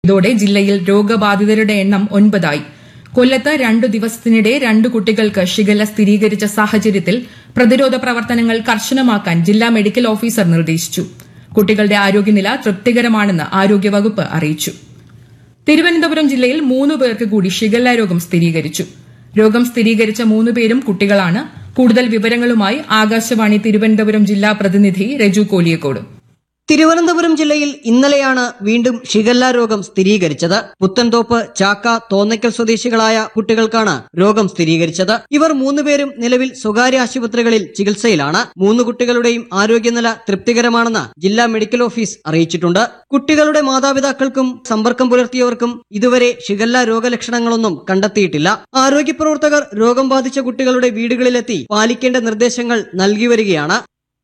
ഇതോടെ ജില്ലയിൽ രോഗബാധിതരുടെ എണ്ണം ഒൻപതായി കൊല്ലത്ത് രണ്ടു ദിവസത്തിനിടെ രണ്ട് കുട്ടികൾക്ക് ഷിഗല്ല സ്ഥിരീകരിച്ച സാഹചര്യത്തിൽ പ്രതിരോധ പ്രവർത്തനങ്ങൾ കർശനമാക്കാൻ ജില്ലാ മെഡിക്കൽ ഓഫീസർ നിർദ്ദേശിച്ചു കുട്ടികളുടെ ആരോഗ്യനില തൃപ്തികരമാണെന്ന് ആരോഗ്യവകുപ്പ് അറിയിച്ചു തിരുവനന്തപുരം ജില്ലയിൽ മൂന്ന് പേർക്ക് കൂടി ഷിഗല്ല രോഗം സ്ഥിരീകരിച്ചു രോഗം സ്ഥിരീകരിച്ച മൂന്ന് പേരും കുട്ടികളാണ് കൂടുതൽ വിവരങ്ങളുമായി ആകാശവാണി തിരുവനന്തപുരം ജില്ലാ പ്രതിനിധി രജു കോലിയക്കോട് തിരുവനന്തപുരം ജില്ലയിൽ ഇന്നലെയാണ് വീണ്ടും ഷിഗല്ല രോഗം സ്ഥിരീകരിച്ചത് പുത്തൻതോപ്പ് ചാക്ക തോന്നയ്ക്കൽ സ്വദേശികളായ കുട്ടികൾക്കാണ് രോഗം സ്ഥിരീകരിച്ചത് ഇവർ മൂന്നുപേരും നിലവിൽ സ്വകാര്യ ആശുപത്രികളിൽ ചികിത്സയിലാണ് മൂന്ന് കുട്ടികളുടെയും ആരോഗ്യനില തൃപ്തികരമാണെന്ന് ജില്ലാ മെഡിക്കൽ ഓഫീസ് അറിയിച്ചിട്ടുണ്ട് കുട്ടികളുടെ മാതാപിതാക്കൾക്കും സമ്പർക്കം പുലർത്തിയവർക്കും ഇതുവരെ ഷിഗല്ല രോഗലക്ഷണങ്ങളൊന്നും കണ്ടെത്തിയിട്ടില്ല ആരോഗ്യ പ്രവർത്തകർ രോഗം ബാധിച്ച കുട്ടികളുടെ വീടുകളിലെത്തി പാലിക്കേണ്ട നിർദ്ദേശങ്ങൾ നൽകി വരികയാണ്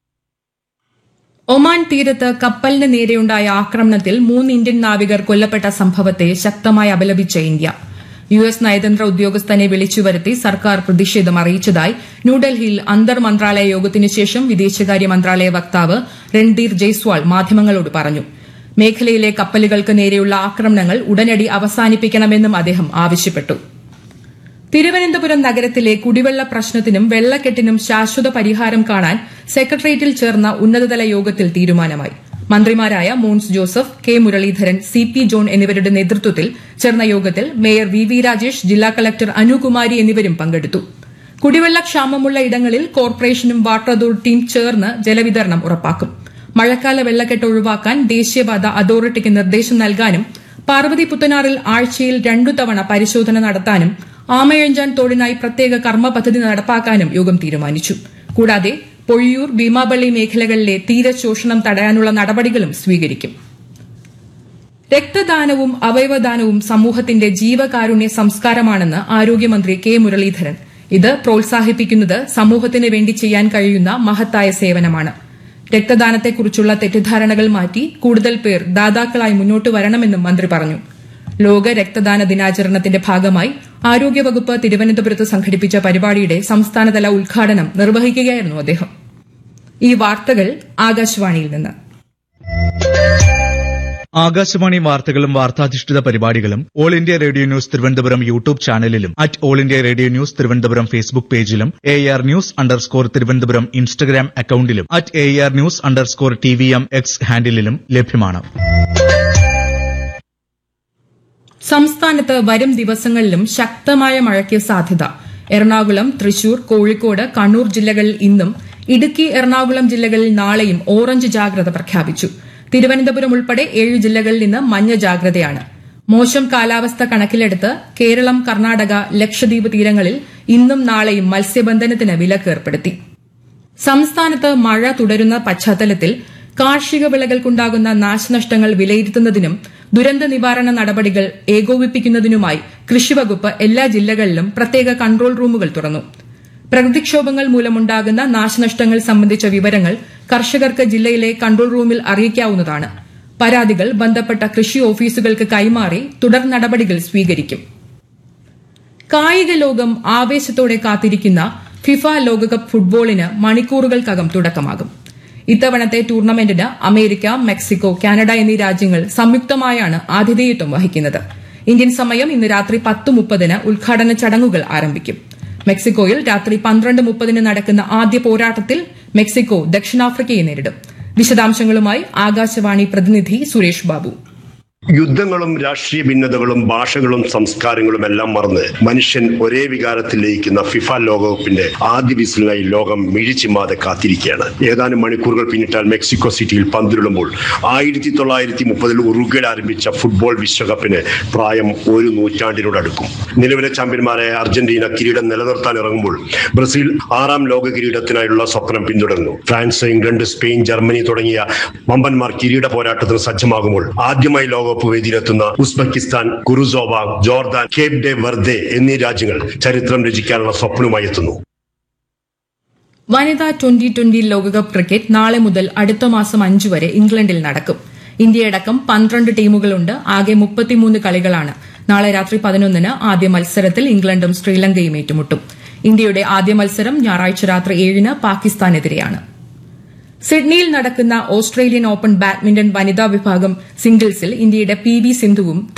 ഒമാൻ തീരത്ത് കപ്പലിന് നേരെയുണ്ടായ ആക്രമണത്തിൽ മൂന്ന് ഇന്ത്യൻ നാവികർ കൊല്ലപ്പെട്ട സംഭവത്തെ ശക്തമായി അപലപിച്ച ഇന്ത്യ യു എസ് നയതന്ത്ര ഉദ്യോഗസ്ഥനെ വിളിച്ചുവരുത്തി സർക്കാർ പ്രതിഷേധം അറിയിച്ചതായി ന്യൂഡൽഹിയിൽ അന്തർ മന്ത്രാലയ യോഗത്തിനു ശേഷം വിദേശകാര്യ മന്ത്രാലയ വക്താവ് രൺദീർ ജയ്സ്വാൾ മാധ്യമങ്ങളോട് പറഞ്ഞു മേഖലയിലെ കപ്പലുകൾക്ക് നേരെയുള്ള ആക്രമണങ്ങൾ ഉടനടി അവസാനിപ്പിക്കണമെന്നും അദ്ദേഹം ആവശ്യപ്പെട്ടു തിരുവനന്തപുരം നഗരത്തിലെ കുടിവെള്ള പ്രശ്നത്തിനും വെള്ളക്കെട്ടിനും ശാശ്വത പരിഹാരം കാണാൻ സെക്രട്ടേറിയറ്റിൽ ചേർന്ന ഉന്നതതല യോഗത്തിൽ തീരുമാനമായി മന്ത്രിമാരായ Mons Joseph K Muraleedharan C P John എന്നിവരുടെ നേതൃത്വത്തിൽ ചേർന്ന യോഗത്തിൽ മേയർ വി വി രാജേഷ് ജില്ലാ കളക്ടർ അനുകുമാരി എന്നിവരും പങ്കെടുത്തു കുടിവെള്ള ക്ഷാമമുള്ള ഇടങ്ങളിൽ കോർപ്പറേഷനും വാട്ടർ അതോറിറ്റിയും ചേർന്ന് ജലവിതരണം ഉറപ്പാക്കും മഴക്കാല വെള്ളക്കെട്ട് ഒഴിവാക്കാൻ ദേശീയപാത അതോറിറ്റിക്ക് നിർദ്ദേശം നൽകാനും പാർവതി പുത്തനാറിൽ ആഴ്ചയിൽ രണ്ടു തവണ പരിശോധന നടത്താനും ആമയഞ്ചാൻ തോടിനായി പ്രത്യേക കർമ്മ പദ്ധതി നടപ്പാക്കാനും യോഗം തീരുമാനിച്ചു കൂടാതെ പൊഴിയൂർ ഭീമാപള്ളി മേഖലകളിലെ തീരശോഷണം തടയാനുള്ള നടപടികളും സ്വീകരിക്കും രക്തദാനവും അവയവദാനവും സമൂഹത്തിന്റെ ജീവകാരുണ്യ സംസ്കാരമാണെന്ന് ആരോഗ്യമന്ത്രി കെ മുരളീധരൻ ഇത് പ്രോത്സാഹിപ്പിക്കുന്നത് സമൂഹത്തിന് വേണ്ടി ചെയ്യാൻ കഴിയുന്ന മഹത്തായ സേവനമാണ് രക്തദാനത്തെക്കുറിച്ചുള്ള തെറ്റിദ്ധാരണകൾ മാറ്റി കൂടുതൽ പേർ ദാതാക്കളായി മുന്നോട്ട് വരണമെന്നും മന്ത്രി പറഞ്ഞു ലോക രക്തദാന ദിനാചരണത്തിന്റെ ഭാഗമായി ആരോഗ്യവകുപ്പ് തിരുവനന്തപുരത്ത് സംഘടിപ്പിച്ച പരിപാടിയുടെ സംസ്ഥാനതല ഉദ്ഘാടനം നിർവഹിക്കുകയായിരുന്നു അദ്ദേഹം ഈ വാർത്തകൾ ആകാശവാണിയിൽ നിന്ന് ആകാശവാണി വാർത്തകളും വാർത്താധിഷ്ഠിത പരിപാടികളും all India radio news Thiruvananthapuram YouTube ചാനലിലും at all India radio news Thiruvananthapuram Facebook പേജിലും A R news underscore Thiruvananthapuram Instagram അക്കൌണ്ടിലും at A R news underscore T V M X ഹാൻഡിലും ലഭ്യമാണ് സംസ്ഥാനത്ത് വരും ദിവസങ്ങളിലും ശക്തമായ മഴയ്ക്ക് സാധ്യത എറണാകുളം തൃശൂർ കോഴിക്കോട് കണ്ണൂർ ജില്ലകളിൽ ഇന്നും ഇടുക്കി എറണാകുളം ജില്ലകളിൽ നാളെയും ഓറഞ്ച് ജാഗ്രത പ്രഖ്യാപിച്ചു തിരുവനന്തപുരം ഉൾപ്പെടെ ഏഴ് ജില്ലകളിൽ ഇന്ന് മഞ്ഞ ജാഗ്രതയാണ് മോശം കാലാവസ്ഥ കണക്കിലെടുത്ത് കേരളം കർണാടക ലക്ഷദ്വീപ് തീരങ്ങളിൽ ഇന്നും നാളെയും മത്സ്യബന്ധനത്തിന് വിലക്ക് ഏർപ്പെടുത്തി സംസ്ഥാനത്ത് മഴ തുടരുന്ന പശ്ചാത്തലത്തിൽ കാർഷിക വിളകൾക്കുണ്ടാകുന്ന നാശനഷ്ടങ്ങൾ വിലയിരുത്തുന്നതിനും ദുരന്ത നിവാരണ നടപടികൾ ഏകോപിപ്പിക്കുന്നതിനുമായി കൃഷിവകുപ്പ് എല്ലാ ജില്ലകളിലും പ്രത്യേക കൺട്രോൾ റൂമുകൾ തുറന്നു പ്രകൃതിക്ഷോഭങ്ങൾ മൂലമുണ്ടാകുന്ന നാശനഷ്ടങ്ങൾ സംബന്ധിച്ച വിവരങ്ങൾ കർഷകർക്ക് ജില്ലയിലെ കൺട്രോൾ റൂമിൽ അറിയിക്കാവുന്നതാണ് പരാതികൾ ബന്ധപ്പെട്ട കൃഷി ഓഫീസുകൾക്ക് കൈമാറി തുടർ നടപടികൾ സ്വീകരിക്കും കായിക ലോകം ആവേശത്തോടെ കാത്തിരിക്കുന്ന ഫിഫ ലോകകപ്പ് ഫുട്ബോളിന് മണിക്കൂറുകൾക്കകം തുടക്കമാകും ഇത്തവണത്തെ ടൂർണമെന്റിന് അമേരിക്ക മെക്സിക്കോ കാനഡ എന്നീ രാജ്യങ്ങൾ സംയുക്തമായാണ് ആതിഥേയത്വം വഹിക്കുന്നത് ഇന്ത്യൻ സമയം ഇന്ന് രാത്രി പത്ത് മുപ്പതിന് ഉദ്ഘാടന ചടങ്ങുകൾ ആരംഭിക്കും മെക്സിക്കോയിൽ രാത്രി പന്ത്രണ്ട് മുപ്പതിന് നടക്കുന്ന ആദ്യ പോരാട്ടത്തിൽ മെക്സിക്കോ ദക്ഷിണാഫ്രിക്കയെ നേരിടും വിശദാംശങ്ങളുമായി ആകാശവാണി പ്രതിനിധി സുരേഷ് ബാബു യുദ്ധങ്ങളും രാഷ്ട്രീയ ഭിന്നതകളും ഭാഷകളും സംസ്കാരങ്ങളും എല്ലാം മറന്ന് മനുഷ്യൻ ഒരേ വികാരത്തിൽ ലയിക്കുന്ന ഫിഫ ലോകകപ്പിന്റെ ആദ്യ വിസിലിനായി ലോകം മിഴിച്ചിമാതെ കാത്തിരിക്കുകയാണ് ഏതാനും മണിക്കൂറുകൾ പിന്നിട്ടാൽ മെക്സിക്കോ സിറ്റിയിൽ പന്തിരുളുമ്പോൾ ആയിരത്തി തൊള്ളായിരത്തി മുപ്പതിൽ ഉറുഗ്വയിൽ ആരംഭിച്ച ഫുട്ബോൾ വിശ്വകപ്പിന് പ്രായം ഒരു നൂറ്റാണ്ടിനോട് അടുക്കും നിലവിലെ ചാമ്പ്യന്മാരായ അർജന്റീന കിരീടം നിലനിർത്താൻ ഇറങ്ങുമ്പോൾ ബ്രസീൽ ആറാം ലോക കിരീടത്തിനായുള്ള സ്വപ്നം പിന്തുടർന്നു ഫ്രാൻസ് ഇംഗ്ലണ്ട് സ്പെയിൻ ജർമ്മനി തുടങ്ങിയ വമ്പന്മാർ കിരീട പോരാട്ടത്തിന് സജ്ജമാകുമ്പോൾ ആദ്യമായി ലോകകപ്പ് വേദിയിലെത്തുന്ന Uzbekistan Curacao Jordan Cape de Verde എന്നീ രാജ്യങ്ങൾ ചരിത്രം രചിക്കാനുള്ള സ്വപ്നവുമായി എത്തുന്നു വനിതാ ട്വന്റി ട്വന്റി ലോകകപ്പ് ക്രിക്കറ്റ് നാളെ മുതൽ അടുത്ത മാസം അഞ്ചു വരെ ഇംഗ്ലണ്ടിൽ നടക്കും ഇന്ത്യയടക്കം പന്ത്രണ്ട് ടീമുകളുണ്ട് ആകെ മുപ്പത്തിമൂന്ന് കളികളാണ് നാളെ രാത്രി പതിനൊന്നിന് ആദ്യ മത്സരത്തിൽ ഇംഗ്ലണ്ടും ശ്രീലങ്കയും ഏറ്റുമുട്ടും ഇന്ത്യയുടെ ആദ്യ മത്സരം ഞായറാഴ്ച രാത്രി ഏഴിന് പാകിസ്ഥാനെതിരെയാണ് സിഡ്നിയിൽ നടക്കുന്ന ഓസ്ട്രേലിയൻ ഓപ്പൺ ബാഡ്മിന്റൺ വനിതാ വിഭാഗം സിംഗിൾസിൽ ഇന്ത്യയുടെ പി വി സിന്ധുവും